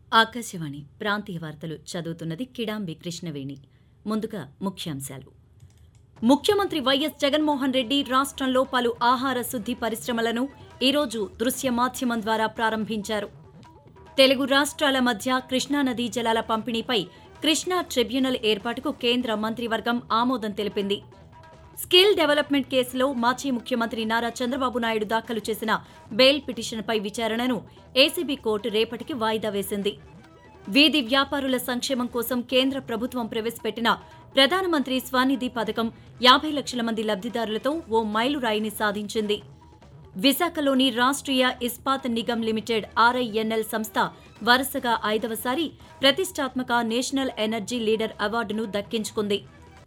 ఆకాశవాణి ప్రాంతీయ వార్తలు చదువుతున్నది కిడాంబి కృష్ణవేణి ముందుగా ముఖ్యాంశాలు ముఖ్యమంత్రి వైఎస్ జగన్మోహన్ రెడ్డి రాష్ట్రంలో పలు ఆహార శుద్ధి పరిశ్రమలను ఈరోజు దృశ్య మాధ్యమం ద్వారా ప్రారంభించారు తెలుగు రాష్ట్రాల మధ్య కృష్ణానదీ జలాల పంపిణీపై కృష్ణా ట్రిబ్యునల్ ఏర్పాటుకు కేంద్ర మంత్రివర్గం ఆమోదం తెలిపింది స్కిల్ డెవలప్మెంట్ కేసులో మాజీ ముఖ్యమంత్రి నారా చంద్రబాబు నాయుడు దాఖలు చేసిన బెయిల్ పిటిషన్పై విచారణను ఏసీబీ కోర్టు రేపటికి వాయిదా వేసింది వీధి వ్యాపారుల సంక్షేమం కోసం కేంద్ర ప్రభుత్వం ప్రవేశపెట్టిన ప్రధానమంత్రి స్వానిధి పథకం యాభై లక్షల మంది లబ్ధిదారులతో ఓ మైలురాయిని సాధించింది విశాఖలోని రాష్ట్రీయ ఇస్పాత్ నిగమ్ లిమిటెడ్ ఆర్ఐఎన్ఎల్ సంస్థ వరుసగా ఐదవసారి ప్రతిష్టాత్మక నేషనల్ ఎనర్జీ లీడర్ అవార్డును దక్కించుకుంది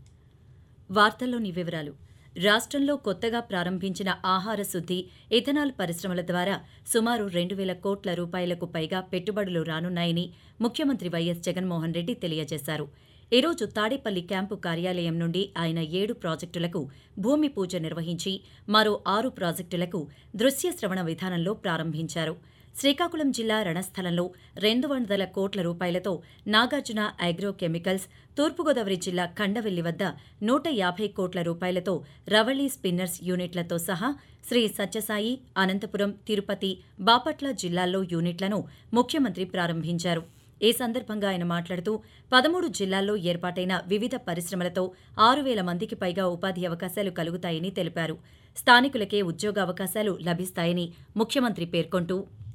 వార్తల్లోని వివరాలు రాష్ట్రంలో కొత్తగా ప్రారంభించిన ఆహార శుద్ధి ఇథనాల్ పరిశ్రమల ద్వారా సుమారు రెండు వేల కోట్ల రూపాయలకు పైగా పెట్టుబడులు రానున్నాయని ముఖ్యమంత్రి వైఎస్ జగన్మోహన్ రెడ్డి తెలియజేశారు ఈ రోజు తాడేపల్లి క్యాంపు కార్యాలయం నుండి ఆయన ఏడు ప్రాజెక్టులకు భూమి పూజ నిర్వహించి మరో ఆరు ప్రాజెక్టులకు దృశ్య శ్రవణ విధానంలో ప్రారంభించారు శ్రీకాకుళం జిల్లా రణస్థలంలో రెండు వందల కోట్ల రూపాయలతో నాగార్జున అగ్రో కెమికల్స్ తూర్పుగోదావరి జిల్లా కండవెల్లి వద్ద నూట యాభై కోట్ల రూపాయలతో రవళి స్పిన్నర్స్ యూనిట్లతో సహా శ్రీ సత్యసాయి అనంతపురం తిరుపతి బాపట్ల జిల్లాల్లో యూనిట్లను ముఖ్యమంత్రి ప్రారంభించారు ఈ సందర్భంగా ఆయన మాట్లాడుతూ పదమూడు జిల్లాల్లో ఏర్పాటైన వివిధ పరిశ్రమలతో ఆరు వేల మందికి పైగా ఉపాధి అవకాశాలు కలుగుతాయని తెలిపారు స్థానికులకే ఉద్యోగ అవకాశాలు లభిస్తాయని ముఖ్యమంత్రి పేర్కొంటూ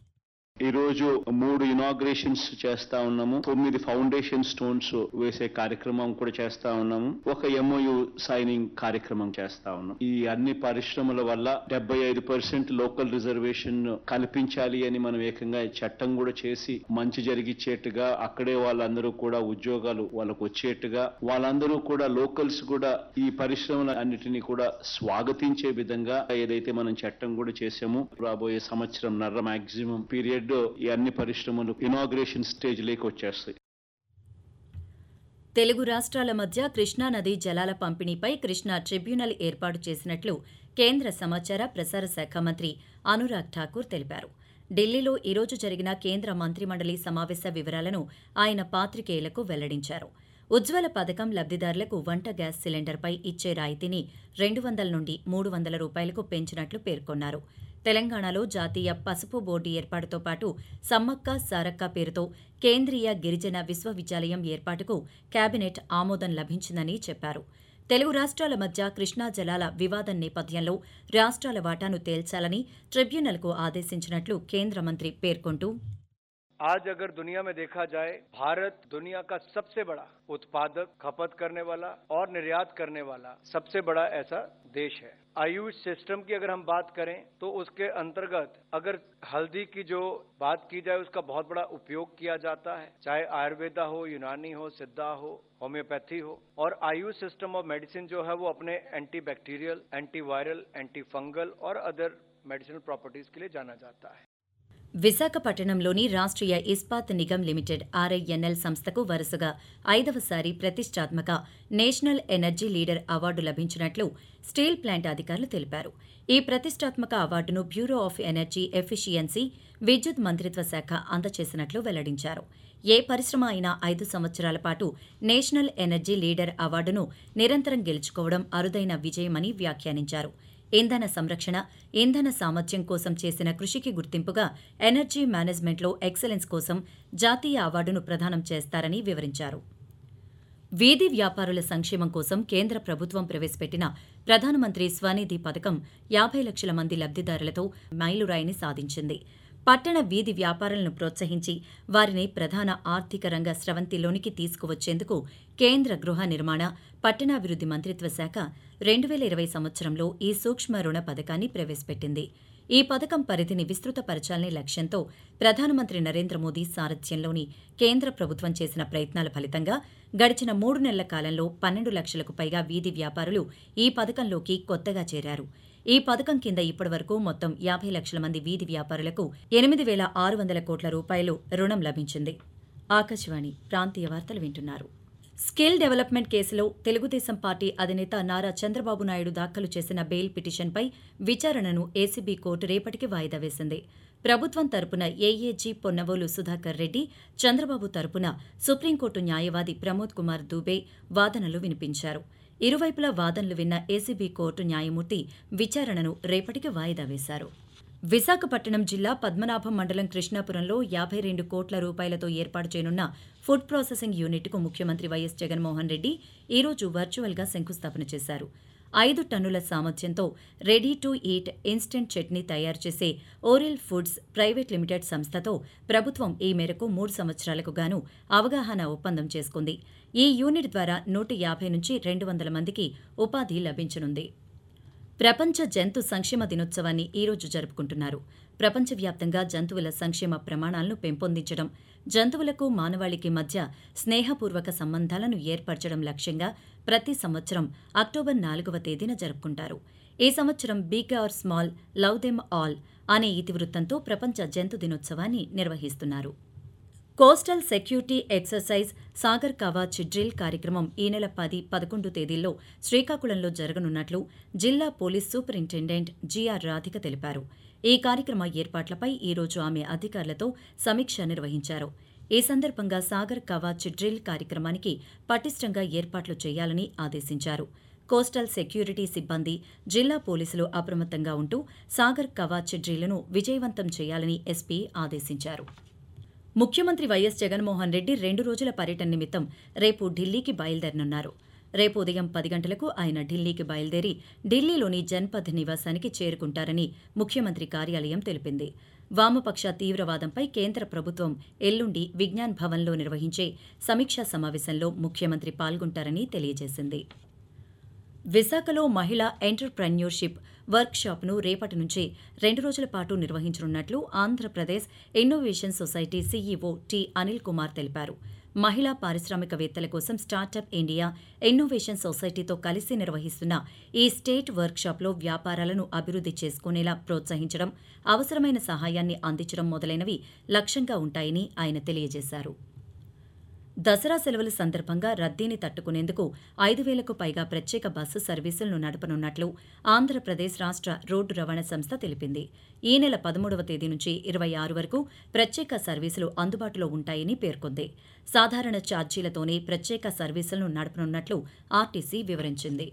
ఈ రోజు మూడు ఇనాగ్రేషన్స్ చేస్తా ఉన్నాము తొమ్మిది ఫౌండేషన్ స్టోన్స్ వేసే కార్యక్రమం కూడా చేస్తా ఉన్నాము ఒక ఎంఓయు సైనింగ్ కార్యక్రమం చేస్తా ఉన్నాం ఈ అన్ని పరిశ్రమల వల్ల డెబ్బై ఐదు పర్సెంట్ లోకల్ రిజర్వేషన్ కల్పించాలి అని మనం ఏకంగా చట్టం కూడా చేసి మంచి జరిగిచ్చేట్టుగా అక్కడే వాళ్ళందరూ కూడా ఉద్యోగాలు వాళ్ళకు వచ్చేట్టుగా వాళ్ళందరూ కూడా లోకల్స్ కూడా ఈ పరిశ్రమల అన్నిటినీ కూడా స్వాగతించే విధంగా ఏదైతే మనం చట్టం కూడా చేసామో రాబోయే సంవత్సరం నర్ర మాక్సిమం పీరియడ్ ఈ అన్ని పరిశ్రమలు ఇనాగ్రేషన్ స్టేజ్ లేకి వచ్చేస్తాయి తెలుగు రాష్ట్రాల మధ్య కృష్ణానదీ జలాల పంపిణీపై కృష్ణా ట్రిబ్యునల్ ఏర్పాటు చేసినట్లు కేంద్ర సమాచార ప్రసార శాఖ మంత్రి అనురాగ్ ఠాకూర్ తెలిపారు ఢిల్లీలో ఈరోజు జరిగిన కేంద్ర మంత్రిమండలి సమావేశ వివరాలను ఆయన పాత్రికేయులకు వెల్లడించారు ఉజ్వల పథకం లబ్దిదారులకు వంట గ్యాస్ సిలిండర్పై ఇచ్చే రాయితీని రెండు వందల నుండి మూడు వందల రూపాయలకు పెంచినట్లు పేర్కొన్నారు తెలంగాణలో జాతీయ పసుపు బోర్డు ఏర్పాటుతో పాటు సమ్మక్క సారక్క పేరుతో కేంద్రీయ గిరిజన విశ్వవిద్యాలయం ఏర్పాటుకు కేబినెట్ ఆమోదం లభించిందని చెప్పారు తెలుగు రాష్ట్రాల మధ్య కృష్ణా జలాల వివాదం నేపథ్యంలో రాష్ట్రాల వాటాను తేల్చాలని ట్రిబ్యునల్కు ఆదేశించినట్లు కేంద్ర మంత్రి పేర్కొంటూ आज अगर दुनिया में देखा जाए भारत दुनिया का सबसे बड़ा उत्पादक खपत करने वाला और निर्यात करने वाला सबसे बड़ा ऐसा देश है आयुष सिस्टम की अगर हम बात करें तो उसके अंतर्गत अगर हल्दी की जो बात की जाए उसका बहुत बड़ा उपयोग किया जाता है चाहे आयुर्वेदा हो यूनानी हो सिद्धा हो होम्योपैथी हो और आयुष सिस्टम ऑफ मेडिसिन जो है वो अपने anti bacterial anti viral anti fungal और अदर मेडिसिनल प्रॉपर्टीज के लिए जाना जाता है విశాఖపట్నంలోని రాష్ట్రీయ ఇస్పాత్ నిగమ్ లిమిటెడ్ ఆర్ఐఎన్ఎల్ సంస్థకు వరుసగా ఐదవసారి ప్రతిష్టాత్మక నేషనల్ ఎనర్జీ లీడర్ అవార్డు లభించినట్లు స్టీల్ ప్లాంట్ అధికారులు తెలిపారు ఈ ప్రతిష్టాత్మక అవార్డును బ్యూరో ఆఫ్ ఎనర్జీ ఎఫిషియన్సీ విద్యుత్ మంత్రిత్వ శాఖ అందజేసినట్లు వెల్లడించారు ఏ పరిశ్రమ అయినా ఐదు సంవత్సరాల పాటు నేషనల్ ఎనర్జీ లీడర్ అవార్డును నిరంతరం గెలుచుకోవడం అరుదైన విజయమని వ్యాఖ్యానించారు ఇంధన సంరక్షణ ఇంధన సామర్థ్యం కోసం చేసిన కృషికి గుర్తింపుగా ఎనర్జీ మేనేజ్మెంట్లో ఎక్సలెన్స్ కోసం జాతీయ అవార్డును ప్రదానం చేస్తారని వివరించారు వీధి వ్యాపారుల సంక్షేమం కోసం కేంద్ర ప్రభుత్వం ప్రవేశపెట్టిన ప్రధానమంత్రి స్వనిధి పథకం యాభై లక్షల మంది లబ్దిదారులతో మైలురాయిని సాధించింది పట్టణ వీధి వ్యాపారాలను ప్రోత్సహించి వారిని ప్రధాన ఆర్థిక రంగ స్రవంతిలోనికి తీసుకువచ్చేందుకు కేంద్ర గృహ నిర్మాణ పట్టణాభివృద్ధి మంత్రిత్వ శాఖ రెండు వేల ఇరవై సంవత్సరంలో ఈ సూక్ష్మ రుణ పథకాన్ని ప్రవేశపెట్టింది ఈ పథకం పరిధిని విస్తృతపరచాలనే లక్ష్యంతో ప్రధానమంత్రి నరేంద్ర మోదీ సారథ్యంలోని కేంద్ర ప్రభుత్వం చేసిన ప్రయత్నాల ఫలితంగా గడిచిన మూడు నెలల కాలంలో పన్నెండు లక్షలకు పైగా వీధి వ్యాపారులు ఈ పథకంలోకి కొత్తగా చేరారు ఈ పథకం కింద ఇప్పటివరకు మొత్తం యాభై లక్షల మంది వీధి వ్యాపారులకు ఎనిమిది వేల ఆరు వందల కోట్ల రూపాయలు రుణం లభించింది ఆకాశవాణి ప్రాంతీయ వార్తలు వింటున్నారు స్కిల్ డెవలప్మెంట్ కేసులో తెలుగుదేశం పార్టీ అధినేత నారా చంద్రబాబు నాయుడు దాఖలు చేసిన బెయిల్ పిటిషన్పై విచారణను ఏసీబీ కోర్టు రేపటికి వాయిదా వేసింది ప్రభుత్వం తరపున ఏఏజీ పొన్నవోలు సుధాకర్ రెడ్డి చంద్రబాబు తరపున సుప్రీంకోర్టు న్యాయవాది ప్రమోద్ కుమార్ దూబే వాదనలు వినిపించారు ఇరువైపులా వాదనలు విన్న ఏసీబీ కోర్టు న్యాయమూర్తి విచారణను రేపటికి వాయిదా వేశారు విశాఖపట్నం జిల్లా పద్మనాభం మండలం కృష్ణాపురంలో యాభై రెండు కోట్ల రూపాయలతో ఏర్పాటు చేయనున్న ఫుడ్ ప్రాసెసింగ్ యూనిట్కు ముఖ్యమంత్రి వైఎస్ జగన్మోహన్ రెడ్డి ఈరోజు వర్చువల్గా శంకుస్థాపన చేశారు ఐదు టన్నుల సామర్థ్యంతో ready to eat instant chutney తయారు చేసే ఓరియల్ ఫుడ్స్ ప్రైవేట్ లిమిటెడ్ సంస్థతో ప్రభుత్వం ఈ మేరకు మూడు సంవత్సరాలకు గాను అవగాహన ఒప్పందం చేసుకుంది ఈ యూనిట్ ద్వారా నూట యాభై నుంచి రెండు వందల మందికి ఉపాధి లభించనుంది ప్రపంచ జంతు సంక్షేమ దినోత్సవాన్ని ఈరోజు జరుపుకుంటున్నారు ప్రపంచవ్యాప్తంగా జంతువుల సంక్షేమ ప్రమాణాలను పెంపొందించడం జంతువులకు మానవాళికి మధ్య స్నేహపూర్వక సంబంధాలను ఏర్పరచడం లక్ష్యంగా ప్రతి సంవత్సరం అక్టోబర్ నాలుగవ తేదీన జరుపుకుంటారు ఈ సంవత్సరం big or small love them all అనే ఇతివృత్తంతో ప్రపంచ జంతు దినోత్సవాన్ని నిర్వహిస్తున్నారు coastal security exercise Sagar Kavach drill కార్యక్రమం ఈ నెల పది పదకొండు తేదీల్లో శ్రీకాకుళంలో జరగనున్నట్లు జిల్లా పోలీస్ సూపరింటెండెంట్ జీఆర్ రాధిక తెలిపారు ఈ కార్యక్రమ ఏర్పాట్లపై ఈరోజు ఆమె అధికారులతో సమీక్ష నిర్వహించారు ఈ సందర్భంగా సాగర్ కవాచ్ డ్రిల్ కార్యక్రమానికి పటిష్టంగా ఏర్పాట్లు చేయాలని ఆదేశించారు కోస్టల్ సెక్యూరిటీ సిబ్బంది జిల్లా పోలీసులు అప్రమత్తంగా ఉంటూ సాగర్ కవాచ్ డ్రిల్ను విజయవంతం చేయాలని ఎస్పీ ఆదేశించారు ముఖ్యమంత్రి వైఎస్ జగన్మోహన్ రెడ్డి రెండు రోజుల పర్యటన నిమిత్తం రేపు ఢిల్లీకి బయలుదేరనున్నారు రేపు ఉదయం పది గంటలకు ఆయన ఢిల్లీకి బయలుదేరి ఢిల్లీలోని జన్పథ్ నివాసానికి చేరుకుంటారని ముఖ్యమంత్రి కార్యాలయం తెలిపింది వామపక్ష తీవ్రవాదంపై కేంద్ర ప్రభుత్వం ఎల్లుండి విజ్ఞాన్ భవన్లో నిర్వహించే సమీక్షా సమావేశంలో ముఖ్యమంత్రి పాల్గొంటారని తెలియజేసింది విశాఖలో మహిళా ఎంటర్ప్రెన్యూర్షిప్ వర్క్షాప్ను రేపటి నుంచి రెండు రోజుల పాటు నిర్వహించనున్నట్లు Andhra Pradesh innovation society CEO T Anil Kumar తెలిపారు మహిళా పారిశ్రామికవేత్తల కోసం స్టార్టప్ ఇండియా ఇన్నోవేషన్ సొసైటీతో కలిసి నిర్వహిస్తున్న ఈ స్టేట్ వర్క్షాప్లో వ్యాపారాలను అభివృద్ధి చేసుకునేలా ప్రోత్సహించడం అవసరమైన సహాయాన్ని అందించడం మొదలైనవి లక్ష్యంగా ఉంటాయని ఆయన తెలియజేశారు దసరా సెలవుల సందర్భంగా రద్దీని తట్టుకునేందుకు ఐదు వేలకు పైగా ప్రత్యేక బస్సు సర్వీసులను నడపనున్నట్లు ఆంధ్రప్రదేశ్ రాష్ట్ర రోడ్డు రవాణా సంస్థ తెలిపింది ఈ నెల పదమూడవ తేదీ నుంచి ఇరవై ఆరు వరకు ప్రత్యేక సర్వీసులు అందుబాటులో ఉంటాయని పేర్కొంది సాధారణ ఛార్జీలతోనే ప్రత్యేక సర్వీసులను నడపనున్నట్లు ఆర్టీసీ వివరించింది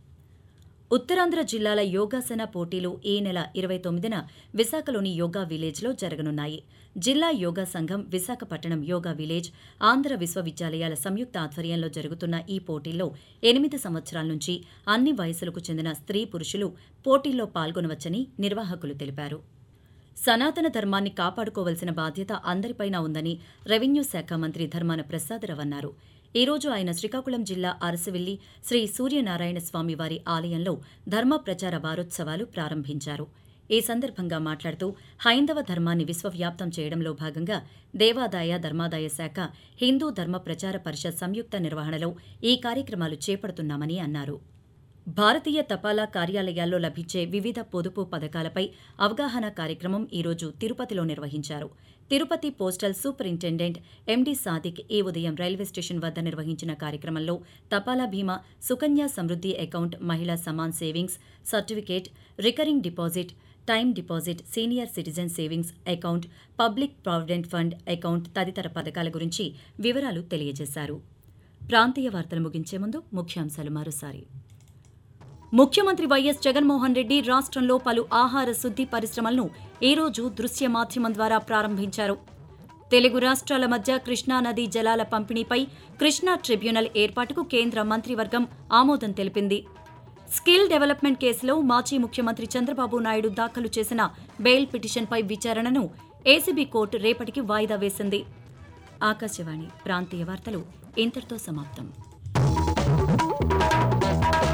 ఉత్తరాంధ్ర జిల్లాల యోగాసన పోటీలు ఈ నెల ఇరవై తొమ్మిదిన విశాఖలోని యోగా విలేజ్లో జరగనున్నాయి జిల్లా యోగా సంఘం విశాఖపట్నం యోగా విలేజ్ ఆంధ్ర విశ్వవిద్యాలయాల సంయుక్త ఆధ్వర్యంలో జరుగుతున్న ఈ పోటీల్లో ఎనిమిది సంవత్సరాల నుంచి అన్ని వయసులకు చెందిన స్త్రీ పురుషులు పోటీల్లో పాల్గొనవచ్చని నిర్వాహకులు తెలిపారు సనాతన ధర్మాన్ని కాపాడుకోవలసిన బాధ్యత అందరిపైన ఉందని రెవెన్యూ శాఖ మంత్రి ధర్మాన ప్రసాదరావు అన్నారు ఈ రోజు ఆయన శ్రీకాకుళం జిల్లా అరసవిల్లి శ్రీ సూర్యనారాయణ స్వామి వారి ఆలయంలో ధర్మ ప్రచార వారోత్సవాలు ప్రారంభించారు ఈ సందర్భంగా మాట్లాడుతూ హైందవ ధర్మాన్ని విశ్వవ్యాప్తం చేయడంలో భాగంగా దేవాదాయ ధర్మాదాయ శాఖ హిందూ ధర్మ ప్రచార పరిషత్ సంయుక్త నిర్వహణలో ఈ కార్యక్రమాలు చేపడుతున్నామని అన్నారు భారతీయ తపాలా కార్యాలయాల్లో లభించే వివిధ పొదుపు పథకాలపై అవగాహన కార్యక్రమం ఈరోజు తిరుపతిలో నిర్వహించారు Tirupati postal superintendent MD Sadiq ఈ ఉదయం రైల్వే స్టేషన్ వద్ద నిర్వహించిన కార్యక్రమంలో తపాలా బీమా Sukanya Samriddhi account Mahila Samman savings certificate recurring deposit time deposit senior citizen savings account public provident fund account తదితర పథకాల గురించి వివరాలు తెలియజేశారు ప్రాంతీయ వార్తలు ముగించే ముందు ముఖ్యాంశాలు మరోసారి ముఖ్యమంత్రి వైఎస్ జగన్మోహన్ రెడ్డి రాష్ట్రంలో పలు ఆహార శుద్ధి పరిశ్రమలను ఈరోజు దృశ్య మాధ్యమం ద్వారా ప్రారంభించారు తెలుగు రాష్ట్రాల మధ్య కృష్ణా నదీ జలాల పంపిణీపై కృష్ణా ట్రిబ్యునల్ ఏర్పాటుకు కేంద్ర మంత్రివర్గం ఆమోదం తెలిపింది స్కిల్ డెవలప్మెంట్ కేసులో మాజీ ముఖ్యమంత్రి చంద్రబాబు నాయుడు దాఖలు చేసిన బెయిల్ పిటిషన్పై విచారణను ఏసీబీ కోర్టు రేపటికి వాయిదా వేసింది ఆకాశవాణి ప్రాంతీయ వార్తలు ఇంతటితో సమాప్తం